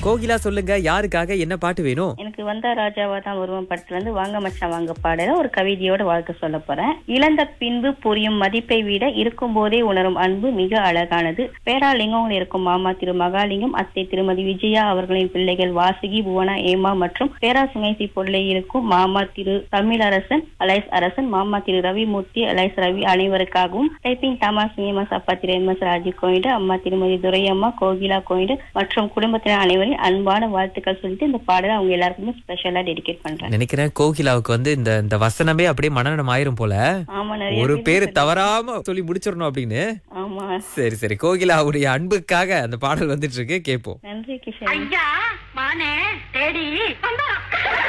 கோகிலா சொல்லுங்க யாருக்காக என்ன பாட்டு வேணும் எனக்கு வந்தா ராஜாவா தான் வருவன் படத்துல இருந்து வாங்க மச்சான் வாங்க பாடல ஒரு கவிதையோட வாழ்க்கை சொல்ல போறேன் இழந்த பின்பு புரியும் மதிப்பை விட இருக்கும் போதே உணரும் அன்பு மிக அழகானது பேராலிங்கங்கள் இருக்கும் மாமா திரு மகாலிங்கம் அத்தை திருமதி விஜயா அவர்களின் பிள்ளைகள் வாசுகி புவனா ஏமா மற்றும் பேராசுங்கைசி பொருளை இருக்கும் மாமா திரு தமிழரசன் அலைஸ் அரசன் மாமா திரு ரவிமூர்த்தி அலைஸ் ரவி அனைவருக்காகவும் டைப்பிங் தாமா சினிமாஸ் அப்பா திரு எம் எஸ் ராஜி கோயிண்டு அம்மா திருமதி துரையம்மா கோகிலா கோயிண்டு மற்றும் குடும்பத்தினர் அனைவரையும் அன்பான வாழ்த்துக்கள் சொல்லிட்டு இந்த பாடலை அவங்க எல்லாருக்குமே ஸ்பெஷலா டெடிகேட் பண்றேன் நினைக்கிறேன் கோகிலாவுக்கு வந்து இந்த இந்த வசனமே அப்படியே மனநலம் ஆயிரும் போல ஆமா நிறைய ஒரு பேர் பேரு சொல்லுங்க. தவறாம சொல்லி முடிச்சிடணும் அப்படின்னு ஆமா சரி சரி கோகிலாவுடைய அன்புக்காக அந்த பாடல் வந்துட்டு இருக்கு கேட்போம் நன்றி கிஷன் ஐயா மானே தேடி வந்தா